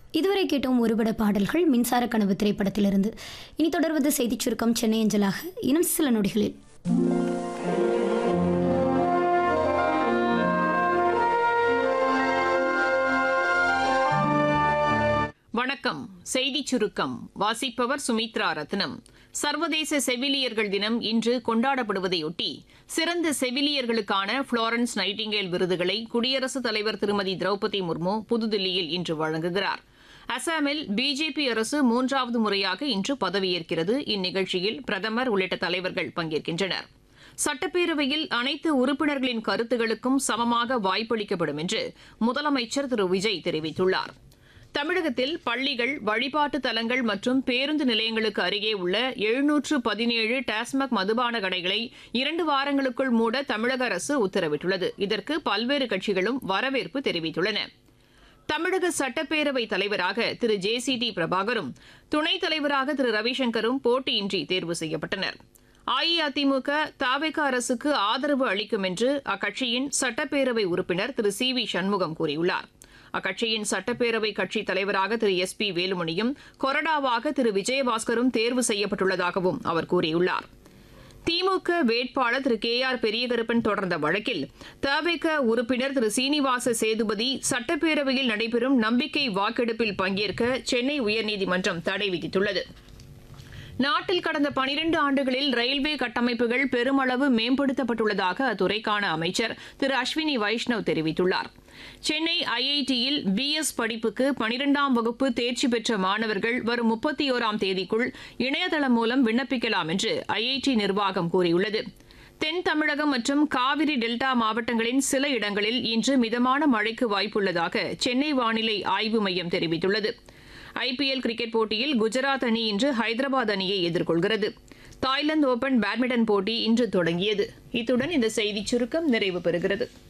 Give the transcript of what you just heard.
இதுவரை கேட்டோம் ஒருபட பாடல்கள் மின்சார கனவு திரைப்படத்திலிருந்து இனி தொடர்வது செய்திச் சுருக்கம் சென்னை அஞ்சலாக இன்னும் சில நொடிகளில் வணக்கம் செய்திச் சுருக்கம் வாசிப்பவர் சுமித்ரா ரத்னம் சர்வதேச செவிலியர்கள் தினம் இன்று கொண்டாடப்படுவதையொட்டி சிறந்த செவிலியர்களுக்கான புளோரன்ஸ் நைட்டிங்கேல் விருதுகளை குடியரசுத் தலைவர் திருமதி திரௌபதி முர்மு புதுதில்லியில் இன்று வழங்குகிறார் அசாமில் பிஜேபி அரசு மூன்றாவது முறையாக இன்று பதவியேற்கிறது இந்நிகழ்ச்சியில் பிரதமர் உள்ளிட்ட தலைவர்கள் பங்கேற்கின்றனர் சட்டப்பேரவையில் அனைத்து உறுப்பினர்களின் கருத்துகளுக்கும் சமமாக வாய்ப்பளிக்கப்படும் என்று முதலமைச்சர் திரு விஜய் தெரிவித்துள்ளார் தமிழகத்தில் பள்ளிகள் வழிபாட்டு தலங்கள் மற்றும் பேருந்து நிலையங்களுக்கு அருகே உள்ள எழுநூற்று பதினேழு டாஸ்மாக் மதுபான கடைகளை இரண்டு வாரங்களுக்குள் மூட தமிழக அரசு உத்தரவிட்டுள்ளது இதற்கு பல்வேறு கட்சிகளும் வரவேற்பு தெரிவித்துள்ளன தமிழக சட்டப்பேரவை தலைவராக திரு ஜே சி டி பிரபாகரும் துணைத் தலைவராக திரு ரவிசங்கரும் போட்டியின்றி தேர்வு செய்யப்பட்டனர் அஇஅதிமுக தாவேக அரசுக்கு ஆதரவு அளிக்கும் என்று அக்கட்சியின் சட்டப்பேரவை உறுப்பினர் திரு சி வி சண்முகம் கூறியுள்ளார் அக்கட்சியின் சட்டப்பேரவை கட்சித் தலைவராக திரு எஸ் பி வேலுமணியும் கொறடாவாக திரு விஜயபாஸ்கரும் தேர்வு செய்யப்பட்டுள்ளதாகவும் அவர் கூறியுள்ளார் திமுக வேட்பாளர் திரு கே ஆர் பெரியகருப்பன் தொடர்ந்த வழக்கில் தவேக உறுப்பினர் திரு சீனிவாச சேதுபதி சட்டப்பேரவையில் நடைபெறும் நம்பிக்கை வாக்கெடுப்பில் பங்கேற்க சென்னை உயர்நீதிமன்றம் தடை விதித்துள்ளது நாட்டில் கடந்த பனிரெண்டு ஆண்டுகளில் ரயில்வே கட்டமைப்புகள் பெருமளவு மேம்படுத்தப்பட்டுள்ளதாக அத்துறைக்கான அமைச்சர் திரு அஸ்வினி வைஷ்ணவ் தெரிவித்துள்ளார் சென்னை ஐஐடியில் பிஎஸ் படிப்புக்கு பனிரெண்டாம் வகுப்பு தேர்ச்சி பெற்ற மாணவர்கள் வரும் முப்பத்தி ஓராம் தேதிக்குள் இணையதளம் மூலம் விண்ணப்பிக்கலாம் என்று ஐஐடி நிர்வாகம் கூறியுள்ளது தென் தமிழகம் மற்றும் காவிரி டெல்டா மாவட்டங்களின் சில இடங்களில் இன்று மிதமான மழைக்கு வாய்ப்புள்ளதாக சென்னை வானிலை ஆய்வு மையம் தெரிவித்துள்ளது ஐபிஎல் கிரிக்கெட் போட்டியில் குஜராத் அணி இன்று ஹைதராபாத் அணியை எதிர்கொள்கிறது தாய்லாந்து ஓபன் பேட்மிண்டன் போட்டி இன்று தொடங்கியது இத்துடன் இந்த செய்திச் சுருக்கம் நிறைவு பெறுகிறது